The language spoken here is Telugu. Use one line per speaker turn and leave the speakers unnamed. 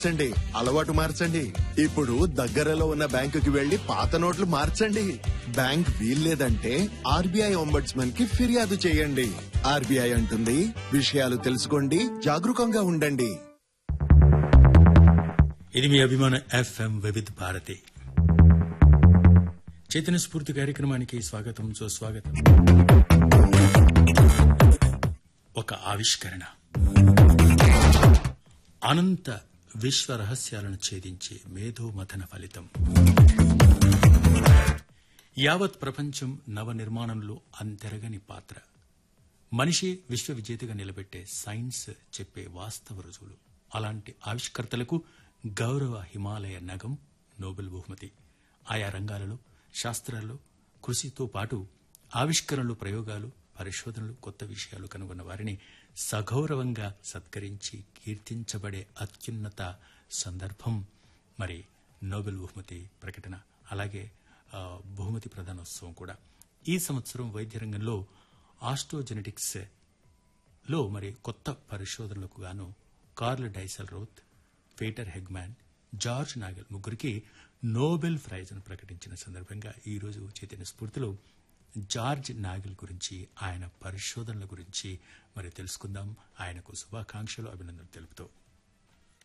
మార్చండి అలవాటు మార్చండి ఇప్పుడు దగ్గరలో ఉన్న బ్యాంకుకి వెళ్లి పాత నోట్లు మార్చండి బ్యాంక్ వీల్లేదంటే ఆర్బీఐ ఒంబడ్స్మన్ కి ఫిర్యాదు చేయండి ఆర్బీఐ అంటుంది విషయాలు తెలుసుకోండి జాగరూకంగా ఉండండి
ఇది మీ అభిమాన ఎఫ్ఎం వివిధ్ భారతి చైతన్య స్ఫూర్తి కార్యక్రమానికి స్వాగతం సుస్వాగతం ఒక ఆవిష్కరణ అనంత విశ్వ రహస్యాలను ఛేదించే మేధో మథన ఫలితం యావత్ ప్రపంచం నవ నిర్మాణంలో అంతెరగని పాత్ర మనిషి విశ్వ విజేతగా నిలబెట్టే సైన్స్ చెప్పే వాస్తవ రుజువులు అలాంటి ఆవిష్కర్తలకు గౌరవ హిమాలయ నగం నోబెల్ బహుమతి ఆయా రంగాలలో శాస్త్రాల్లో కృషితో పాటు ఆవిష్కరణలు ప్రయోగాలు పరిశోధనలు కొత్త విషయాలు కనుగొన్న వారిని సగౌరవంగా సత్కరించి కీర్తించబడే అత్యున్నత సందర్భం మరి నోబెల్ బహుమతి ప్రకటన అలాగే ఆ, బహుమతి ప్రధానోత్సవం కూడా ఈ సంవత్సరం వైద్య రంగంలో ఆస్ట్రోజెనెటిక్స్ లో మరి కొత్త పరిశోధనలకు గాను Karl Deisseroth Peter Hegemann George Nagel ముగ్గురికి నోబెల్ ప్రైజ్ను ప్రకటించిన సందర్భంగా ఈ రోజు చైతన్య స్ఫూర్తిలో జార్జ్ నాగల్ గురించి ఆయన పరిశోధనల గురించి మరి తెలుసుకుందాం ఆయనకు శుభాకాంక్షలు అభినందనలు తెలుపుతూ